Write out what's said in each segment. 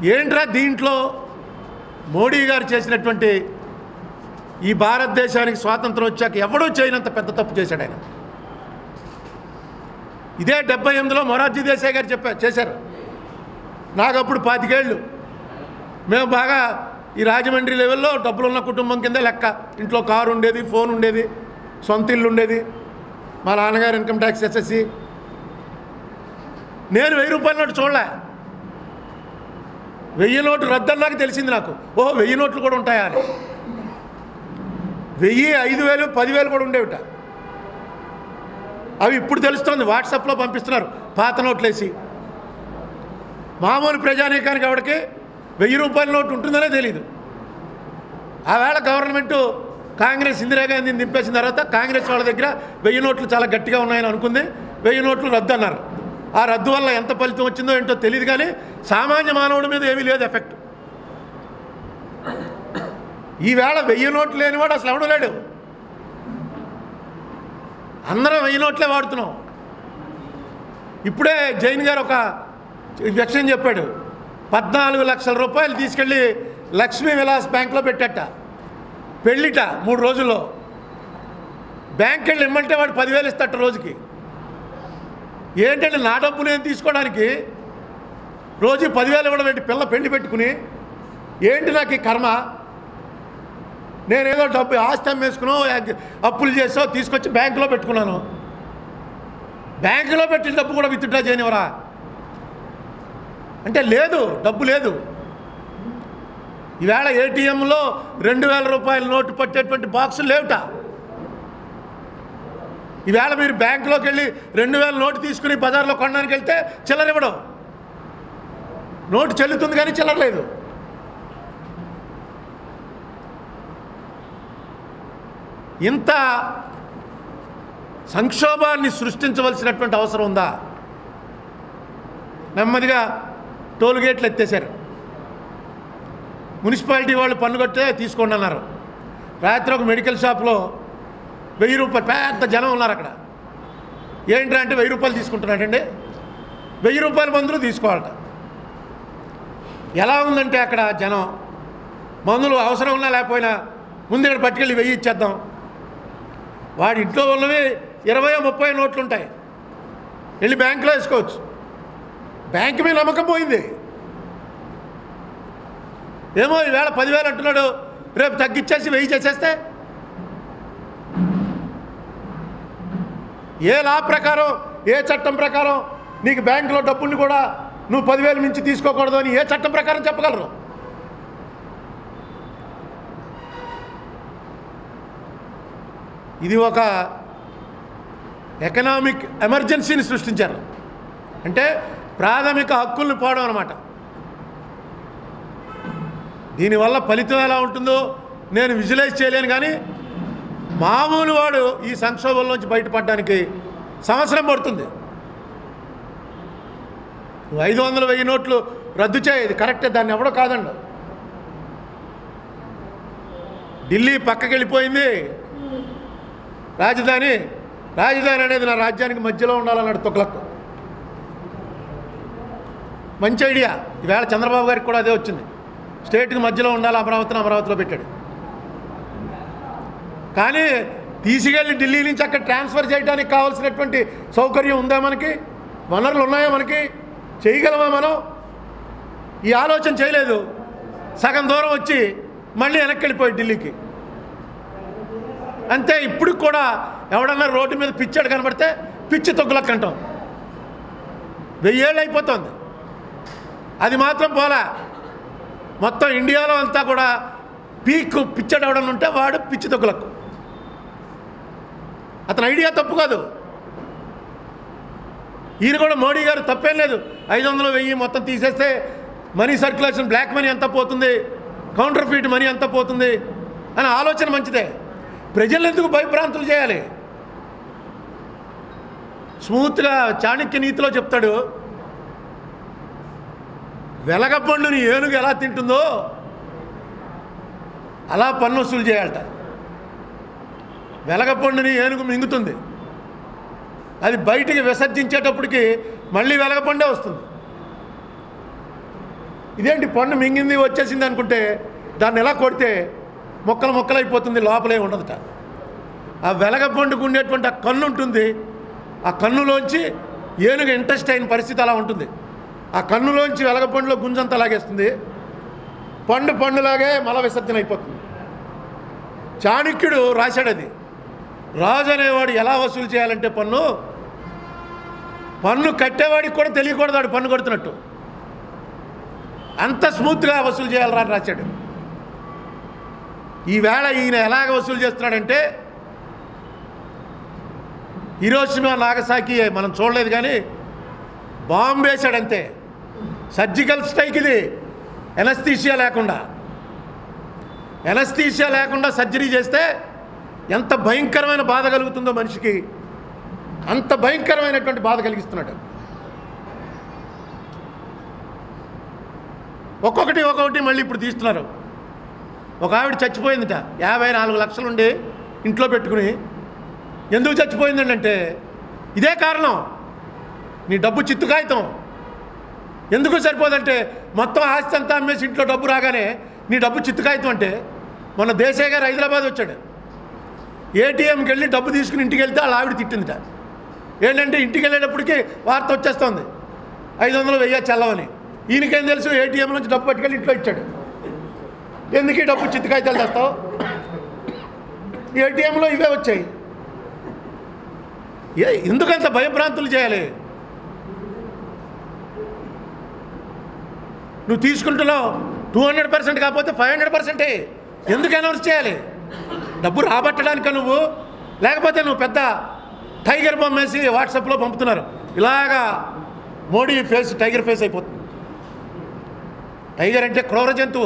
ఏంట్రా దీంట్లో మోడీ గారు చేసినటువంటి ఈ భారతదేశానికి స్వాతంత్రం వచ్చాక ఎవడూ చేయనంత పెద్ద తప్పు చేశాడు ఆయన ఇదే డెబ్బై ఎనిమిదిలో మొరార్జీ దేశాయ్ గారు చెప్పారు చేశారు నాకు అప్పుడు పాతికేళ్ళు మేము బాగా ఈ రాజమండ్రి లెవెల్లో డబ్బులున్న కుటుంబం కింద లెక్క ఇంట్లో కారు ఉండేది ఫోన్ ఉండేది సొంత ఇల్లు ఉండేది మా నాన్నగారు ఇన్కమ్ ట్యాక్స్ ఎస్ఎస్సి నేను వెయ్యి రూపాయల నోటు చూడలే వెయ్యి నోటు రద్దన్నాక తెలిసింది నాకు ఓహో వెయ్యి నోట్లు కూడా ఉంటాయా అని వెయ్యి ఐదు వేలు పదివేలు కూడా ఉండేవిట అవి ఇప్పుడు తెలుస్తుంది వాట్సాప్లో పంపిస్తున్నారు పాత నోట్లేసి మామూలు ప్రజానీకానికి ఎవరికి వెయ్యి రూపాయల నోటు ఉంటుందనే తెలియదు ఆవేళ గవర్నమెంటు కాంగ్రెస్ ఇందిరాగాంధీని దింపేసిన తర్వాత కాంగ్రెస్ వాళ్ళ దగ్గర వెయ్యి నోట్లు చాలా గట్టిగా ఉన్నాయని అనుకుంది వెయ్యి నోట్లు రద్దు అన్నారు ఆ రద్దు వల్ల ఎంత ఫలితం వచ్చిందో ఏంటో తెలియదు కానీ సామాన్య మానవుడి మీద ఏమీ లేదు ఎఫెక్ట్ ఈవేళ వెయ్యి నోట్లు లేనివాడు అసలు ఎవడు లేడు అందరం వెయ్యి నోట్లే వాడుతున్నాం ఇప్పుడే జైన్ గారు ఒక విషయం చెప్పాడు పద్నాలుగు లక్షల రూపాయలు తీసుకెళ్ళి లక్ష్మీ విలాస్ బ్యాంక్లో పెట్టట పెళ్ళిట మూడు రోజుల్లో బ్యాంక్ వెళ్ళి ఇమ్మంటే వాడు పదివేలు ఇస్తట రోజుకి ఏంటంటే నా డబ్బు నేను తీసుకోవడానికి రోజు పదివేలు ఇవ్వడం ఏంటి పిల్ల పెళ్లి పెట్టుకుని ఏంటి నాకు ఈ కర్మ నేనేదో డబ్బు ఆస్తి అమ్మేసుకునో అప్పులు చేసో తీసుకొచ్చి బ్యాంకులో పెట్టుకున్నాను బ్యాంకులో పెట్టిన డబ్బు కూడా విత్డ్రా చేయనివరా అంటే లేదు డబ్బు లేదు ఈవేళ ఏటీఎంలో రెండు వేల రూపాయల నోటు పట్టేటువంటి బాక్సులు లేవుట ఈవేళ మీరు బ్యాంకులోకి వెళ్ళి రెండు వేల నోటు తీసుకుని బజార్లో కొనడానికి వెళ్తే చిల్లర ఇవ్వడం నోటు చెల్లుతుంది కానీ చిల్లర లేదు ఇంత సంక్షోభాన్ని సృష్టించవలసినటువంటి అవసరం ఉందా నెమ్మదిగా టోల్ గేట్లు ఎత్తేసారు మున్సిపాలిటీ వాళ్ళు పన్ను కట్టే తీసుకోండి అన్నారు రాత్రి ఒక మెడికల్ షాప్లో వెయ్యి రూపాయలు పెద్ద జనం ఉన్నారు అక్కడ ఏంట్రా అంటే వెయ్యి రూపాయలు తీసుకుంటున్నాడండి వెయ్యి రూపాయల మందులు తీసుకోవాలట ఎలా ఉందంటే అక్కడ జనం మందులు అవసరం ఉన్నా లేకపోయినా ముందు ఇక్కడ పట్టుకెళ్ళి వెయ్యి ఇచ్చేద్దాం వాడి ఇంట్లో ఉన్నవి ఇరవై ముప్పై నోట్లు ఉంటాయి వెళ్ళి బ్యాంకులో వేసుకోవచ్చు బ్యాంకు మీద నమ్మకం పోయింది ఏమో ఈవేళ పదివేలు అంటున్నాడు రేపు తగ్గించేసి వెయ్యి చేసేస్తే ఏ లా ప్రకారం ఏ చట్టం ప్రకారం నీకు బ్యాంకులో డబ్బుని కూడా నువ్వు పదివేలు మించి తీసుకోకూడదు అని ఏ చట్టం ప్రకారం చెప్పగలరు ఇది ఒక ఎకనామిక్ ఎమర్జెన్సీని సృష్టించారు అంటే ప్రాథమిక హక్కుల్ని పోవడం అనమాట దీనివల్ల ఫలితం ఎలా ఉంటుందో నేను విజువలైజ్ చేయలేను కానీ మామూలు వాడు ఈ సంక్షోభంలోంచి బయటపడడానికి సంవత్సరం పడుతుంది నువ్వు ఐదు వందలు వెయ్యి నోట్లు రద్దు చేయదు కరెక్టే దాన్ని ఎవడో కాదండి ఢిల్లీ పక్కకి వెళ్ళిపోయింది రాజధాని రాజధాని అనేది నా రాజ్యానికి మధ్యలో ఉండాలన్నాడు తొక్లక్ మంచి ఐడియా ఈవేళ చంద్రబాబు గారికి కూడా అదే వచ్చింది స్టేట్కి మధ్యలో ఉండాలి అమరావతిని అమరావతిలో పెట్టాడు కానీ తీసుకెళ్ళి ఢిల్లీ నుంచి అక్కడ ట్రాన్స్ఫర్ చేయడానికి కావాల్సినటువంటి సౌకర్యం ఉందా మనకి వనరులు ఉన్నాయా మనకి చేయగలమా మనం ఈ ఆలోచన చేయలేదు సగం దూరం వచ్చి మళ్ళీ వెనక్కి వెళ్ళిపోయి ఢిల్లీకి అంతే ఇప్పుడు కూడా ఎవడన్నా రోడ్డు మీద పిచ్చాడు కనబడితే పిచ్చి తొగ్గులకు అంటాం వెయ్యేళ్ళు అయిపోతుంది అది మాత్రం పోలా మొత్తం ఇండియాలో అంతా కూడా పీక్ పిచ్చాడు ఎవడన్నా ఉంటే వాడు పిచ్చి తొగ్గులకు అతని ఐడియా తప్పు కాదు ఈయన కూడా మోడీ గారు తప్పేం లేదు ఐదు వందలు వెయ్యి మొత్తం తీసేస్తే మనీ సర్క్యులేషన్ బ్లాక్ మనీ ఎంత పోతుంది కౌంటర్ ఫీట్ మనీ ఎంత పోతుంది అని ఆలోచన మంచిదే ప్రజలు ఎందుకు భయభ్రాంతులు చేయాలి స్మూత్గా చాణక్య నీతిలో చెప్తాడు వెలగపండుని ఏనుగు ఎలా తింటుందో అలా పన్ను వసూలు చేయాలట వెలగపండుని ఏనుగు మింగుతుంది అది బయటికి విసర్జించేటప్పటికి మళ్ళీ వెలగపండే వస్తుంది ఇదేంటి పన్ను మింగింది వచ్చేసింది అనుకుంటే దాన్ని ఎలా కొడితే మొక్కలు మొక్కలైపోతుంది లోపలే ఉండదుట ఆ వెలగ పండుగ ఉండేటువంటి ఆ కన్ను ఉంటుంది ఆ కన్నులోంచి ఏనుగు ఇంట్రెస్ట్ అయిన పరిస్థితి అలా ఉంటుంది ఆ కన్నులోంచి వెలగ పండులో గుంజంతా లాగేస్తుంది పండు పండులాగే మల విసర్జన అయిపోతుంది చాణక్యుడు రాశాడు అది రాజు అనేవాడు ఎలా వసూలు చేయాలంటే పన్ను పన్ను కట్టేవాడికి కూడా తెలియకూడదు వాడు పన్ను కొడుతున్నట్టు అంత స్మూత్గా వసూలు చేయాలరా అని రాశాడు ఈవేళ ఈయన ఎలాగ వసూలు చేస్తున్నాడంటే హీరోషిమా నాగసాకి మనం చూడలేదు కానీ బాంబు వేశాడంతే సర్జికల్ స్ట్రైక్ ఇది ఎనస్థీషియా లేకుండా ఎనస్థీషియా లేకుండా సర్జరీ చేస్తే ఎంత భయంకరమైన బాధ కలుగుతుందో మనిషికి అంత భయంకరమైనటువంటి బాధ కలిగిస్తున్నాడు ఒక్కొక్కటి ఒక్కొక్కటి మళ్ళీ ఇప్పుడు తీస్తున్నారు ఒక ఆవిడ చచ్చిపోయిందిట యాభై నాలుగు లక్షలుండి ఇంట్లో పెట్టుకుని ఎందుకు చచ్చిపోయిందండి అంటే ఇదే కారణం నీ డబ్బు చిత్తు కాగితం ఎందుకు సరిపోదంటే మొత్తం ఆస్తి అంతా అమ్మేసి ఇంట్లో డబ్బు రాగానే నీ డబ్బు చిత్తు కాగితం అంటే మొన్న దేశాయ్ గారు హైదరాబాద్ వచ్చాడు ఏటీఎంకి వెళ్ళి డబ్బు తీసుకుని ఇంటికి వెళ్తే వాళ్ళ ఆవిడ తిట్టిందిట ఏంటంటే ఇంటికి వెళ్ళేటప్పటికి వార్త వచ్చేస్తుంది ఐదు వందలు వెయ్యి చల్లవని ఈయనకేం తెలుసు ఏటీఎం నుంచి డబ్బు పట్టుకెళ్ళి ఇంట్లో ఇచ్చాడు ఎందుకు ఈ డబ్బు చిత్తు కాగితాలు తెస్తావు ఏటీఎంలో ఇవే వచ్చాయి ఏ ఎందుకంత భయభ్రాంతులు చేయాలి నువ్వు తీసుకుంటున్నావు టూ హండ్రెడ్ పర్సెంట్ కాకపోతే ఫైవ్ హండ్రెడ్ పర్సెంటే ఎందుకు అనౌన్స్ చేయాలి డబ్బు రాబట్టడానిక నువ్వు లేకపోతే నువ్వు పెద్ద టైగర్ బొమ్మ వేసి వాట్సాప్లో పంపుతున్నారు ఇలాగా మోడీ ఫేస్ టైగర్ ఫేస్ అయిపోతుంది టైగర్ అంటే క్రూర జంతువు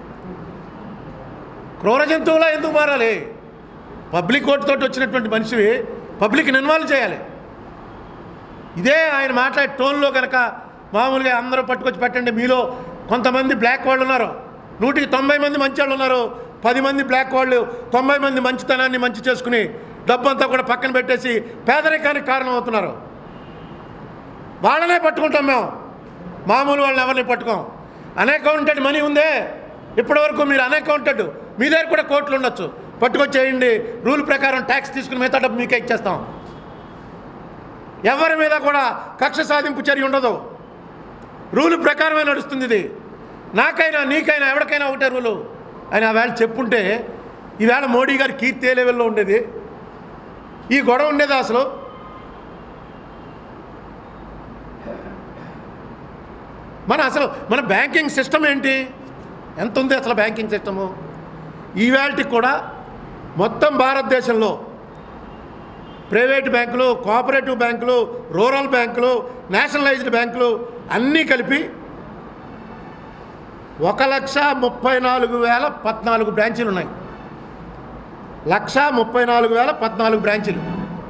క్రూర జంతువులా ఎందుకు మారాలి పబ్లిక్ ఓటుతోటి వచ్చినటువంటి మనిషివి పబ్లిక్ని ఇన్వాల్వ్ చేయాలి ఇదే ఆయన మాట్లాడే టోన్లో కనుక మామూలుగా అందరూ పట్టుకొచ్చి పెట్టండి మీలో కొంతమంది బ్లాక్ వాళ్ళు ఉన్నారు నూటికి తొంభై మంది మంచి వాళ్ళు ఉన్నారు పది మంది బ్లాక్ వాళ్ళు తొంభై మంది మంచితనాన్ని మంచి చేసుకుని డబ్బంతా కూడా పక్కన పెట్టేసి పేదరికానికి కారణం అవుతున్నారు వాళ్ళనే పట్టుకుంటాం మేము మామూలు వాళ్ళని ఎవరిని పట్టుకోం అన్అకౌంటెడ్ మనీ ఉందే ఇప్పటివరకు మీరు అన్అకౌంటెడ్ మీ దగ్గర కూడా కోట్లు ఉండొచ్చు పట్టుకొచ్చేయండి రూల్ ప్రకారం ట్యాక్స్ తీసుకుని మిగతా డబ్బు మీకే ఇచ్చేస్తాం ఎవరి మీద కూడా కక్ష సాధింపు చర్య ఉండదు రూల్ ప్రకారమే నడుస్తుంది ఇది నాకైనా నీకైనా ఎవరికైనా ఒకటే రూలు అని ఆ వేళ చెప్పుంటే ఈవేళ మోడీ గారి కీర్తి ఏ లెవెల్లో ఉండేది ఈ గొడవ ఉండేది అసలు మన అసలు మన బ్యాంకింగ్ సిస్టమ్ ఏంటి ఎంత ఉంది అసలు బ్యాంకింగ్ సిస్టము ఈవేళకి కూడా మొత్తం భారతదేశంలో ప్రైవేట్ బ్యాంకులు కోఆపరేటివ్ బ్యాంకులు రూరల్ బ్యాంకులు నేషనలైజ్డ్ బ్యాంకులు అన్నీ కలిపి ఒక లక్ష ముప్పై నాలుగు వేల పద్నాలుగు బ్రాంచీలు ఉన్నాయి లక్ష ముప్పై నాలుగు వేల పద్నాలుగు బ్రాంచీలు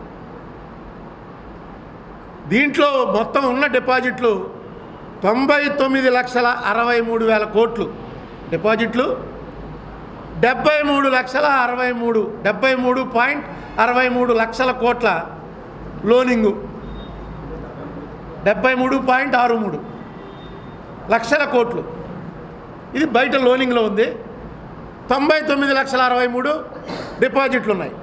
దీంట్లో మొత్తం ఉన్న డిపాజిట్లు తొంభై తొమ్మిది లక్షల అరవై మూడు వేల కోట్లు డిపాజిట్లు డెబ్బై మూడు లక్షల అరవై మూడు డెబ్బై మూడు పాయింట్ అరవై మూడు లక్షల కోట్ల లోనింగు డెబ్బై మూడు పాయింట్ ఆరు మూడు లక్షల కోట్లు ఇది బయట లోనింగ్లో ఉంది తొంభై తొమ్మిది లక్షల అరవై మూడు డిపాజిట్లు ఉన్నాయి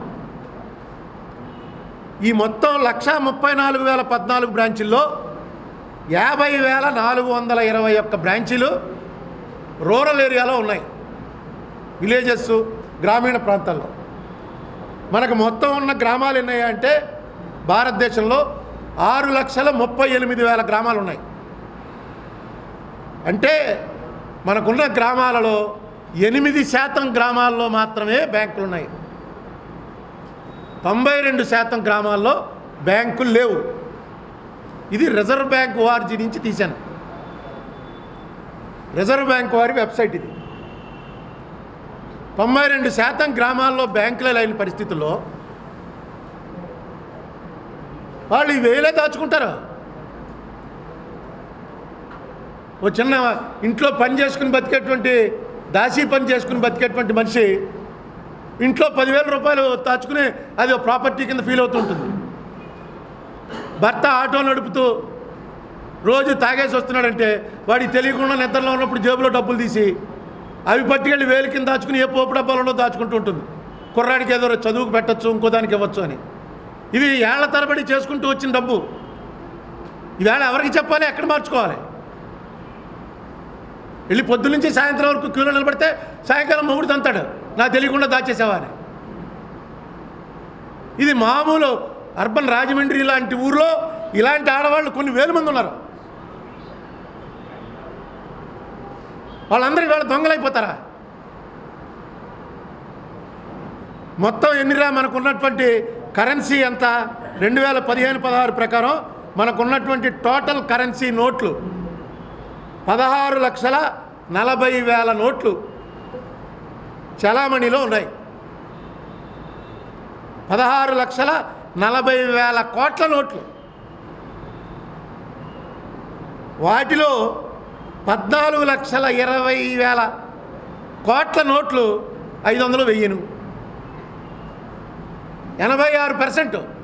ఈ మొత్తం లక్ష ముప్పై నాలుగు వేల పద్నాలుగు బ్రాంచీల్లో యాభై వేల నాలుగు వందల ఇరవై ఒక్క బ్రాంచీలు రూరల్ ఏరియాలో ఉన్నాయి విలేజెస్ గ్రామీణ ప్రాంతాల్లో మనకు మొత్తం ఉన్న గ్రామాలు ఎన్నయ్యా అంటే భారతదేశంలో ఆరు లక్షల ముప్పై ఎనిమిది వేల గ్రామాలు ఉన్నాయి అంటే మనకున్న గ్రామాలలో ఎనిమిది శాతం గ్రామాల్లో మాత్రమే బ్యాంకులు ఉన్నాయి తొంభై రెండు శాతం గ్రామాల్లో బ్యాంకులు లేవు ఇది రిజర్వ్ బ్యాంక్ ఓఆర్జీ నుంచి తీశాను రిజర్వ్ బ్యాంక్ వారి వెబ్సైట్ ఇది తొంభై రెండు శాతం గ్రామాల్లో బ్యాంకులే లేని పరిస్థితుల్లో వాళ్ళు ఈ వేలే దాచుకుంటారు ఓ చిన్న ఇంట్లో పని చేసుకుని బతికేటువంటి దాసీ పని చేసుకుని బతికేటువంటి మనిషి ఇంట్లో పదివేల రూపాయలు దాచుకుని అది ఒక ప్రాపర్టీ కింద ఫీల్ అవుతుంటుంది భర్త ఆటో నడుపుతూ రోజు తాగేసి వస్తున్నాడంటే వాడికి తెలియకుండా నిద్రలో ఉన్నప్పుడు జేబులో డబ్బులు తీసి అవి పట్టుకెళ్ళి వేలు కింద దాచుకుని ఏ పోపు డబ్బాలలో దాచుకుంటూ ఉంటుంది కుర్రాడికి ఏదో చదువుకు పెట్టచ్చు ఇంకో దానికి ఇవ్వచ్చు అని ఇవి ఏళ్ల తరబడి చేసుకుంటూ వచ్చిన డబ్బు ఈవేళ ఎవరికి చెప్పాలి ఎక్కడ మార్చుకోవాలి వెళ్ళి పొద్దు నుంచి సాయంత్రం వరకు క్యూలో నిలబడితే సాయంకాలం మొగుడు తంతాడు నా తెలియకుండా దాచేసావా అని ఇది మామూలు అర్బన్ రాజమండ్రి లాంటి ఊర్లో ఇలాంటి ఆడవాళ్ళు కొన్ని వేల మంది ఉన్నారు వాళ్ళందరూ ఇవాళ దొంగలైపోతారా మొత్తం ఎన్నిరా మనకున్నటువంటి కరెన్సీ ఎంత రెండు వేల పదిహేను పదహారు ప్రకారం మనకున్నటువంటి టోటల్ కరెన్సీ నోట్లు పదహారు లక్షల నలభై వేల నోట్లు చలామణిలో ఉన్నాయి పదహారు లక్షల నలభై వేల కోట్ల నోట్లు వాటిలో పద్నాలుగు లక్షల ఇరవై వేల కోట్ల నోట్లు ఐదు వందలు వెయ్యను ఎనభై ఆరు పర్సెంట్